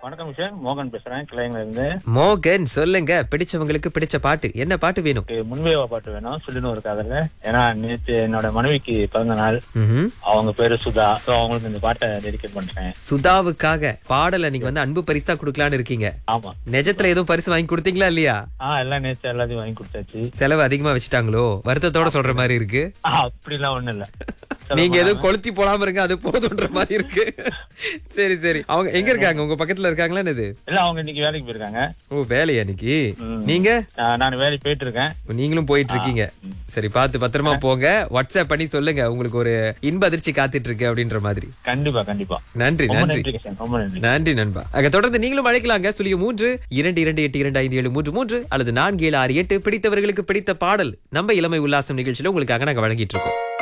வணக்கம் விஷயம் மோகன் பேசுறேன் கிளைங்கள இருந்து மோகன் சொல்லுங்க பிடிச்சவங்களுக்கு பிடிச்ச பாட்டு என்ன பாட்டு வேணும் எனக்கு முன்வேவா பாட்டு வேணும் சொல்லின்னு ஒரு காதல ஏன்னா நேற்று என்னோட மனைவிக்கு பிறந்த நாள் ம்ஹும். அவங்க பேரு சுதா ஸோ அவங்களுக்கு இந்த பாட்டை டெடிகேட் பண்றேன் சுதாவுக்காக பாடலை நீங்க வந்து அன்பு பரிசா கொடுக்கலான்னு இருக்கீங்க ஆமா நிஜத்துல எதுவும் பரிசு வாங்கி கொடுத்தீங்களா இல்லையா ஆ எல்லாம் நேற்று எல்லாத்தையும் வாங்கி கொடுத்தாச்சு செலவு அதிகமா வச்சுட்டாங்களோ வருத்தத்தோட சொல்ற மாதிரி இருக்கு ஆ, அப்படிலாம் ஒண்ணும் இல்ல நீங்க எதுவும் கொளுத்தி போடாம இருங்க அது போதுன்ற மாதிரி இருக்கு சரி சரி அவங்க எங்க இருக்காங்க உங்க பக்கத்துல இருக்காங்களா இது இல்ல அவங்க இன்னைக்கு வேலைக்கு போயிருக்காங்க ஓ வேலையா இன்னைக்கு ம். நீங்க ஆ, நான் வேலைக்கு போயிட்டு இருக்கேன் நீங்களும் போயிட்டு இருக்கீங்க சரி பார்த்து பத்திரமா போங்க வாட்ஸ்அப் பண்ணி சொல்லுங்க உங்களுக்கு ஒரு இன்ப அதிர்ச்சி காத்துட்டு இருக்கு அப்படின்ற மாதிரி கண்டிப்பா கண்டிப்பா நன்றி ரொம்ப நன்றி நன்றி கிஷன் ரொம்ப நன்றி நன்றி நண்பா அங்க தொடர்ந்து நீங்களும் அழைக்கலாங்க சுழிய மூன்று இரண்டு இரண்டு எட்டு இரண்டு ஐந்து ஏழு மூன்று மூன்று அல்லது நான்கு ஏழு ஆறு எட்டு பிடித்தவர்களுக்கு பிடித்த பாடல் நம்ம இளமை உல்லாசம் நிகழ்ச்சியில உங்களுக்காக நாங்க வழங்கிட்டு இருக்கோம்